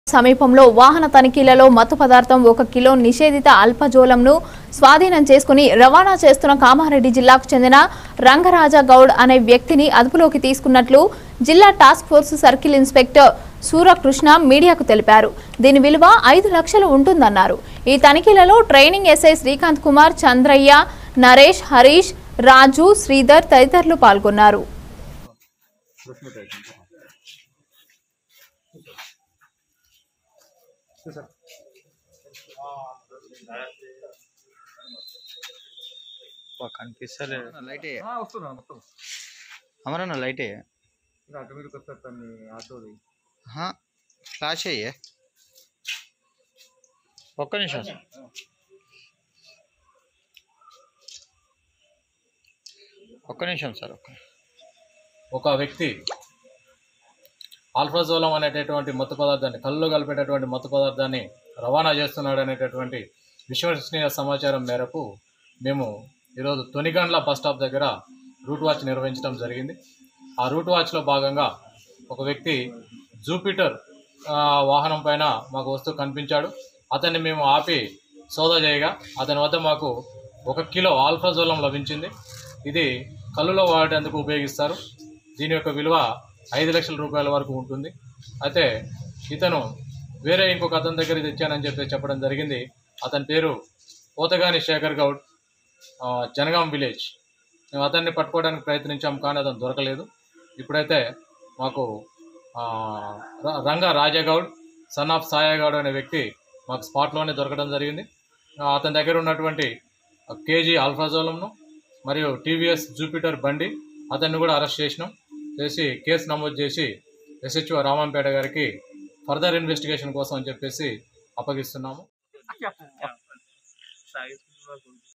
సమీపంలో వాహన తనిఖీలలో మత్తు పదార్థం ఒక కిలో నిషేధిత అల్పజోలంను స్వాధీనం చేసుకుని రవాణా చేస్తున్న కామారెడ్డి జిల్లాకు చెందిన రంగరాజా గౌడ్ అనే వ్యక్తిని అదుపులోకి తీసుకున్నట్లు జిల్లా టాస్క్ ఫోర్స్ సర్కిల్ ఇన్స్పెక్టర్ సూరకృష్ణ మీడియాకు తెలిపారు దీని విలువ ఐదు లక్షలు ఉంటుందన్నారు ఈ తనిఖీలలో ట్రైనింగ్ ఎస్ఐ శ్రీకాంత్ కుమార్ చంద్రయ్య నరేష్ హరీష్ రాజు శ్రీధర్ తదితరులు పాల్గొన్నారు కనిపిస్తలే లైట్ వస్తున్నా మొత్తం అమరన్న లైట్ ఇంకా అటు మీదకి వస్తారు మీ ఆటోది ఫ్లాష్ అయ్యే ఒక్క నిమిషం సార్ ఒక్క నిమిషం సార్ ఒక్క ఒక వ్యక్తి ఆల్ఫాజోలం అనేటటువంటి మత్తు పదార్థాన్ని కళ్ళు కలిపేటటువంటి మత్తు పదార్థాన్ని రవాణా చేస్తున్నాడు అనేటటువంటి విశ్వసనీయ సమాచారం మేరకు మేము ఈరోజు తొనిగండ్ల బస్ స్టాప్ దగ్గర రూట్ వాచ్ నిర్వహించడం జరిగింది ఆ రూట్ వాచ్లో భాగంగా ఒక వ్యక్తి జూపిటర్ ఆ, వాహనం పైన మాకు వస్తూ కనిపించాడు అతన్ని మేము ఆపి సోదా చేయగా అతని వద్ద మాకు ఒక కిలో ఆల్ఫాజోలం లభించింది ఇది కళ్ళులో వాడేందుకు ఉపయోగిస్తారు దీని యొక్క విలువ ఐదు లక్షల రూపాయల వరకు ఉంటుంది అయితే ఇతను వేరే ఇంకొక అతని దగ్గర తెచ్చానని చెప్పి చెప్పడం జరిగింది అతని పేరు పోతగాని శేఖర్ గౌడ్ ఆ, జనగాం విలేజ్ మేము అతన్ని పట్టుకోవడానికి ప్రయత్నించాం కానీ అతను దొరకలేదు ఇప్పుడైతే మాకు ఆ, ర- రంగ రాజగౌడ్ సన్ ఆఫ్ సాయగౌడ్ అనే వ్యక్తి మాకు స్పాట్లోనే దొరకడం జరిగింది ఆ, అతని దగ్గర ఉన్నటువంటి కేజీ ఆల్ఫాజోలంను మరియు టీవీఎస్ జూపిటర్ బండి అతన్ని కూడా అరెస్ట్ చేసినాం చేసి కేసు నమోదు చేసి ఎస్హెచ్ఓ రామంపేట గారికి ఫర్దర్ ఇన్వెస్టిగేషన్ కోసం అని చెప్పేసి అప్పగిస్తున్నాము